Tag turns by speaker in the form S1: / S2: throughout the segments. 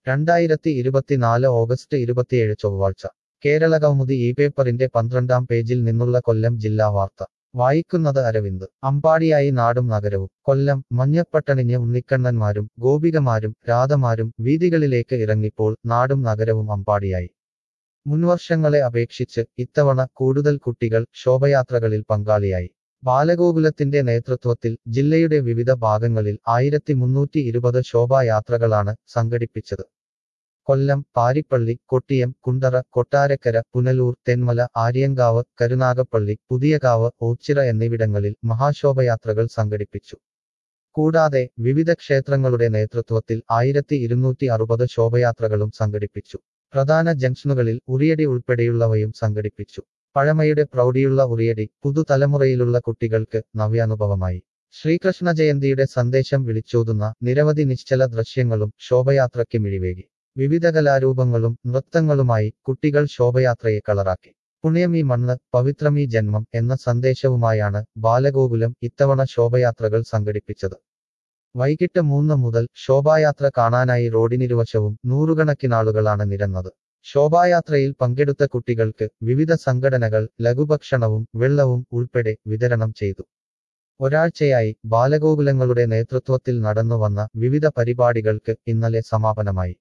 S1: രണ്ടായിരത്തി ഇരുപത്തിനാല് ഓഗസ്റ്റ് ഇരുപത്തിയേഴ് ചൊവ്വാഴ്ച കേരളകൗമുദി ഈ പേപ്പറിന്റെ പന്ത്രണ്ടാം പേജിൽ നിന്നുള്ള കൊല്ലം ജില്ലാ വാർത്ത വായിക്കുന്നത് അരവിന്ദ് അമ്പാടിയായി നാടും നഗരവും കൊല്ലം മഞ്ഞപ്പട്ടണിഞ്ഞ് ഉണ്ണിക്കണ്ണന്മാരും ഗോപികമാരും രാധമാരും വീതികളിലേക്ക് ഇറങ്ങിപ്പോൾ നാടും നഗരവും അമ്പാടിയായി മുൻവർഷങ്ങളെ അപേക്ഷിച്ച് ഇത്തവണ കൂടുതൽ കുട്ടികൾ ശോഭയാത്രകളിൽ പങ്കാളിയായി ബാലഗോകുലത്തിന്റെ നേതൃത്വത്തിൽ ജില്ലയുടെ വിവിധ ഭാഗങ്ങളിൽ ആയിരത്തി മുന്നൂറ്റി ഇരുപത് ശോഭായാത്രകളാണ് സംഘടിപ്പിച്ചത് കൊല്ലം പാരിപ്പള്ളി കൊട്ടിയം കുണ്ടറ കൊട്ടാരക്കര പുനലൂർ തെന്മല ആര്യങ്കാവ് കരുനാഗപ്പള്ളി പുതിയകാവ് ഓച്ചിറ എന്നിവിടങ്ങളിൽ മഹാശോഭയാത്രകൾ സംഘടിപ്പിച്ചു കൂടാതെ വിവിധ ക്ഷേത്രങ്ങളുടെ നേതൃത്വത്തിൽ ആയിരത്തി ഇരുന്നൂറ്റി അറുപത് ശോഭയാത്രകളും സംഘടിപ്പിച്ചു പ്രധാന ജംഗ്ഷനുകളിൽ ഉറിയടി ഉൾപ്പെടെയുള്ളവയും സംഘടിപ്പിച്ചു പഴമയുടെ പ്രൗഢിയുള്ള ഉറിയടി പുതുതലമുറയിലുള്ള കുട്ടികൾക്ക് നവ്യാനുഭവമായി ശ്രീകൃഷ്ണ ജയന്തിയുടെ സന്ദേശം വിളിച്ചോതുന്ന നിരവധി നിശ്ചല ദൃശ്യങ്ങളും ശോഭയാത്രയ്ക്ക് മിഴിവേകി വിവിധ കലാരൂപങ്ങളും നൃത്തങ്ങളുമായി കുട്ടികൾ ശോഭയാത്രയെ കളറാക്കി പുണ്യമീ മണ്ണ് പവിത്രമീ ജന്മം എന്ന സന്ദേശവുമായാണ് ബാലഗോകുലം ഇത്തവണ ശോഭയാത്രകൾ സംഘടിപ്പിച്ചത് വൈകിട്ട് മൂന്ന് മുതൽ ശോഭായാത്ര കാണാനായി റോഡിനിരുവശവും നൂറുകണക്കിനാളുകളാണ് നിരന്നത് ശോഭായാത്രയിൽ പങ്കെടുത്ത കുട്ടികൾക്ക് വിവിധ സംഘടനകൾ ലഘുഭക്ഷണവും വെള്ളവും ഉൾപ്പെടെ വിതരണം ചെയ്തു ഒരാഴ്ചയായി ബാലഗോകുലങ്ങളുടെ നേതൃത്വത്തിൽ നടന്നുവന്ന വിവിധ പരിപാടികൾക്ക് ഇന്നലെ സമാപനമായി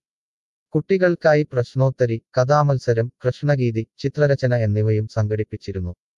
S1: കുട്ടികൾക്കായി പ്രശ്നോത്തരി കഥാമത്സരം കൃഷ്ണഗീതി ചിത്രരചന എന്നിവയും സംഘടിപ്പിച്ചിരുന്നു